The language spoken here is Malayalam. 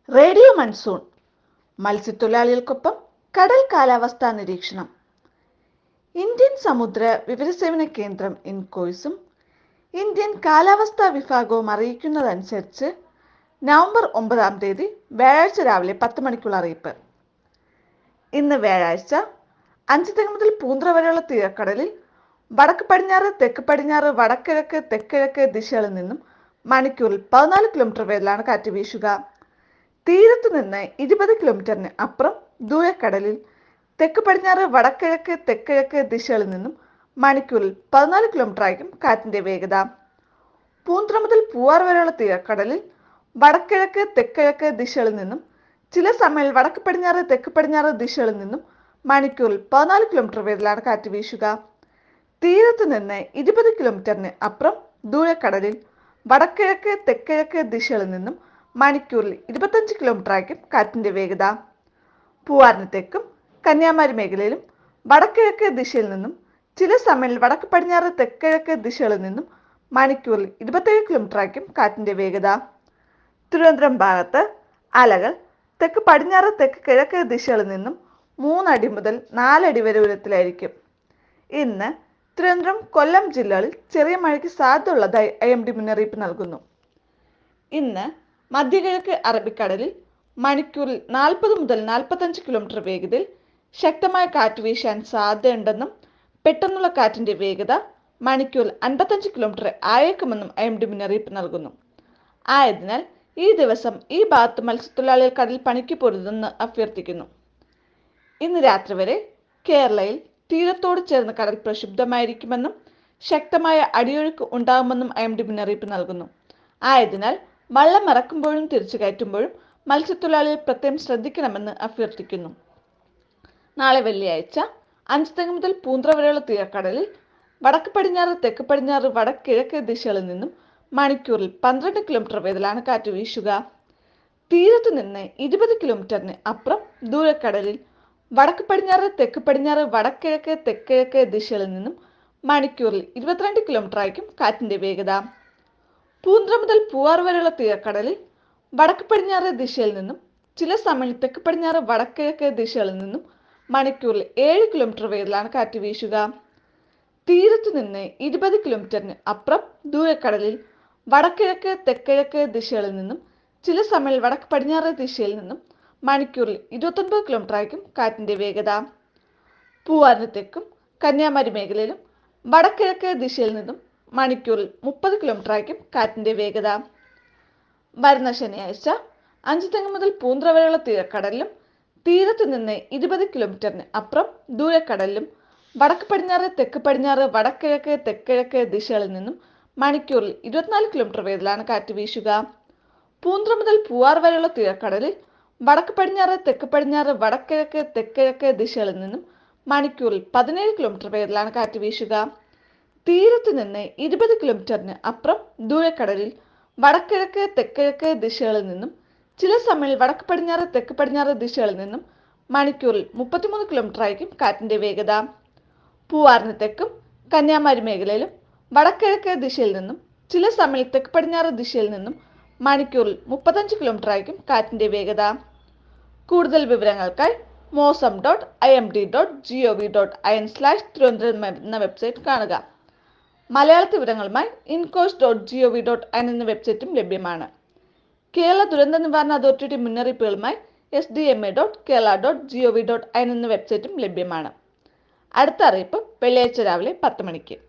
റേഡിയോ മൺസൂൺ മത്സ്യത്തൊഴിലാളികൾക്കൊപ്പം കടൽ കാലാവസ്ഥാ നിരീക്ഷണം ഇന്ത്യൻ സമുദ്ര വിവരസേവന കേന്ദ്രം ഇൻകോയ്സും ഇന്ത്യൻ കാലാവസ്ഥാ വിഭാഗവും അറിയിക്കുന്നതനുസരിച്ച് നവംബർ ഒമ്പതാം തീയതി വ്യാഴാഴ്ച രാവിലെ പത്ത് മണിക്കുള്ള അറിയിപ്പ് ഇന്ന് വ്യാഴാഴ്ച അഞ്ചുതെങ്ങ് മുതൽ പൂന്ത്ര വരെയുള്ള തീരക്കടലിൽ വടക്ക് പടിഞ്ഞാറ് തെക്ക് പടിഞ്ഞാറ് വടക്കിഴക്ക് തെക്കിഴക്ക് ദിശകളിൽ നിന്നും മണിക്കൂറിൽ പതിനാല് കിലോമീറ്റർ വേഗത്തിലാണ് കാറ്റ് വീശുക തീരത്ത് നിന്ന് ഇരുപത് കിലോമീറ്ററിന് അപ്പുറം ദൂരക്കടലിൽ തെക്ക് പടിഞ്ഞാറ് വടക്കിഴക്ക് തെക്കിഴക്ക് ദിശകളിൽ നിന്നും മണിക്കൂറിൽ പതിനാല് കിലോമീറ്റർ ആയിരിക്കും കാറ്റിന്റെ വേഗത പൂന്ത്ര മുതൽ പൂവാർ വരെയുള്ള തീരക്കടലിൽ വടക്കിഴക്ക് തെക്കിഴക്ക് ദിശകളിൽ നിന്നും ചില സമയങ്ങളിൽ വടക്ക് പടിഞ്ഞാറ് തെക്ക് പടിഞ്ഞാറ് ദിശകളിൽ നിന്നും മണിക്കൂറിൽ പതിനാല് കിലോമീറ്റർ വേഗത്തിലാണ് കാറ്റ് വീശുക തീരത്ത് നിന്ന് ഇരുപത് കിലോമീറ്ററിന് അപ്പുറം ദൂരക്കടലിൽ വടക്കിഴക്ക് തെക്കിഴക്ക് ദിശകളിൽ നിന്നും മണിക്കൂറിൽ ഇരുപത്തഞ്ച് കിലോമീറ്റർ ആയിരിക്കും കാറ്റിന്റെ വേഗത പൂവാറിന് തെക്കും കന്യാകുമാരി മേഖലയിലും വടക്കിഴക്ക് ദിശയിൽ നിന്നും ചില സമയങ്ങളിൽ വടക്ക് പടിഞ്ഞാറ് തെക്കിഴക്ക് ദിശകളിൽ നിന്നും മണിക്കൂറിൽ ഇരുപത്തേഴ് കിലോമീറ്റർ ആയിരിക്കും കാറ്റിന്റെ വേഗത തിരുവനന്തപുരം ഭാഗത്ത് അലകൾ തെക്ക് പടിഞ്ഞാറ് തെക്ക് കിഴക്ക് ദിശകളിൽ നിന്നും മൂന്നടി മുതൽ നാലടി വരെ ഉയരത്തിലായിരിക്കും ഇന്ന് തിരുവനന്തപുരം കൊല്ലം ജില്ലകളിൽ ചെറിയ മഴയ്ക്ക് സാധ്യതയുള്ളതായി ഐ എം ഡി മുന്നറിയിപ്പ് നൽകുന്നു ഇന്ന് മധ്യകിഴക്ക് അറബിക്കടലിൽ മണിക്കൂറിൽ നാൽപ്പത് മുതൽ നാൽപ്പത്തഞ്ച് കിലോമീറ്റർ വേഗതയിൽ ശക്തമായ കാറ്റ് വീശാൻ സാധ്യതയുണ്ടെന്നും പെട്ടെന്നുള്ള കാറ്റിന്റെ വേഗത മണിക്കൂറിൽ അൻപത്തഞ്ച് കിലോമീറ്റർ ആയേക്കുമെന്നും ഐ എം ഡി മുന്നറിയിപ്പ് നൽകുന്നു ആയതിനാൽ ഈ ദിവസം ഈ ഭാഗത്ത് മത്സ്യത്തൊഴിലാളികൾ കടലിൽ പണിക്ക് പോരുതെന്ന് അഭ്യർത്ഥിക്കുന്നു ഇന്ന് രാത്രി വരെ കേരളയിൽ തീരത്തോട് ചേർന്ന് കടൽ പ്രക്ഷുബ്ധമായിരിക്കുമെന്നും ശക്തമായ അടിയൊഴുക്ക് ഉണ്ടാകുമെന്നും ഐ എം ഡി മുന്നറിയിപ്പ് നൽകുന്നു ആയതിനാൽ വള്ളം ഇറക്കുമ്പോഴും തിരിച്ചു കയറ്റുമ്പോഴും മത്സ്യത്തൊഴിലാളികൾ പ്രത്യേകം ശ്രദ്ധിക്കണമെന്ന് അഭ്യർത്ഥിക്കുന്നു നാളെ വെള്ളിയാഴ്ച അഞ്ചുതെങ്ങ് മുതൽ പൂന്ത്ര വരെയുള്ള തീരക്കടലിൽ വടക്ക് പടിഞ്ഞാറ് തെക്ക് പടിഞ്ഞാറ് വടക്കിഴക്ക് ദിശകളിൽ നിന്നും മണിക്കൂറിൽ പന്ത്രണ്ട് കിലോമീറ്റർ വേഗത്തിലാണ് കാറ്റ് വീശുക തീരത്തു നിന്ന് ഇരുപത് കിലോമീറ്ററിന് അപ്പുറം ദൂരക്കടലിൽ വടക്ക് പടിഞ്ഞാറ് തെക്ക് പടിഞ്ഞാറ് വടക്കിഴക്ക് തെക്കിഴക്ക് ദിശകളിൽ നിന്നും മണിക്കൂറിൽ ഇരുപത്തിരണ്ട് കിലോമീറ്റർ ആയിരിക്കും കാറ്റിന്റെ വേഗത പൂന്ത്ര മുതൽ പൂവാർ വരെയുള്ള തീരക്കടലിൽ വടക്ക് പടിഞ്ഞാറ് ദിശയിൽ നിന്നും ചില സമയങ്ങളിൽ തെക്ക് പടിഞ്ഞാറ് വടക്കിഴക്ക് ദിശകളിൽ നിന്നും മണിക്കൂറിൽ ഏഴ് കിലോമീറ്റർ വേഗത്തിലാണ് കാറ്റ് വീശുക തീരത്തു നിന്ന് ഇരുപത് കിലോമീറ്ററിന് അപ്പുറം ദൂരക്കടലിൽ വടക്കിഴക്ക് തെക്കിഴക്ക് ദിശകളിൽ നിന്നും ചില സമയങ്ങളിൽ വടക്ക് പടിഞ്ഞാറ് ദിശയിൽ നിന്നും മണിക്കൂറിൽ ഇരുപത്തൊൻപത് കിലോമീറ്റർ ആയിരിക്കും കാറ്റിന്റെ വേഗത പൂവാറിന് തെക്കും കന്യാകുമാരി മേഖലയിലും വടക്കിഴക്ക് ദിശയിൽ നിന്നും മണിക്കൂറിൽ മുപ്പത് കിലോമീറ്റർ ആയിരിക്കും കാറ്റിന്റെ വേഗത വരുന്ന ശനിയാഴ്ച അഞ്ചുതെങ്ങ് മുതൽ പൂന്ത്ര വരെയുള്ള തീരക്കടലിലും തീരത്ത് നിന്ന് ഇരുപത് കിലോമീറ്ററിന് അപ്പുറം ദൂരക്കടലിലും വടക്ക് പടിഞ്ഞാറ് തെക്ക് പടിഞ്ഞാറ് വടക്കിഴക്ക് തെക്കിഴക്ക് ദിശകളിൽ നിന്നും മണിക്കൂറിൽ ഇരുപത്തിനാല് കിലോമീറ്റർ വേഗത്തിലാണ് കാറ്റ് വീശുക പൂന്ത്ര മുതൽ പൂവാർ വരെയുള്ള തീരക്കടലിൽ വടക്ക് പടിഞ്ഞാറ് തെക്ക് പടിഞ്ഞാറ് വടക്കിഴക്ക് തെക്കിഴക്ക് ദിശകളിൽ നിന്നും മണിക്കൂറിൽ പതിനേഴ് കിലോമീറ്റർ വേഗത്തിലാണ് കാറ്റ് വീശുക തീരത്ത് നിന്ന് ഇരുപത് കിലോമീറ്ററിന് അപ്പുറം ദൂരക്കടലിൽ വടക്കിഴക്ക് തെക്കിഴക്ക് ദിശകളിൽ നിന്നും ചില സമയങ്ങളിൽ വടക്ക് പടിഞ്ഞാറ് തെക്ക് പടിഞ്ഞാറ് ദിശകളിൽ നിന്നും മണിക്കൂറിൽ മുപ്പത്തിമൂന്ന് കിലോമീറ്റർ ആയിരിക്കും കാറ്റിന്റെ വേഗത പൂവാറിന് തെക്കും കന്യാകുമാരി മേഖലയിലും വടക്കിഴക്ക് ദിശയിൽ നിന്നും ചില സമയങ്ങളിൽ തെക്ക് പടിഞ്ഞാറ് ദിശയിൽ നിന്നും മണിക്കൂറിൽ മുപ്പത്തഞ്ച് കിലോമീറ്റർ ആയിരിക്കും കാറ്റിന്റെ വേഗത കൂടുതൽ വിവരങ്ങൾക്കായി Mausam dot I M D dot G O V dot I N slash Thiruvananthapuram എന്ന വെബ്സൈറ്റ് കാണുക മലയാളത്തിൽ വിവരങ്ങളുമായി INCOIS dot G O V dot I N എന്ന വെബ്സൈറ്റും ലഭ്യമാണ് കേരള ദുരന്ത നിവാരണ അതോറിറ്റിയുടെ മുന്നറിയിപ്പുകളുമായി S D M A dot Kerala dot G O V dot I N എന്ന വെബ്സൈറ്റും ലഭ്യമാണ് അടുത്ത അറിയിപ്പ് വെള്ളിയാഴ്ച രാവിലെ പത്ത് മണിക്ക്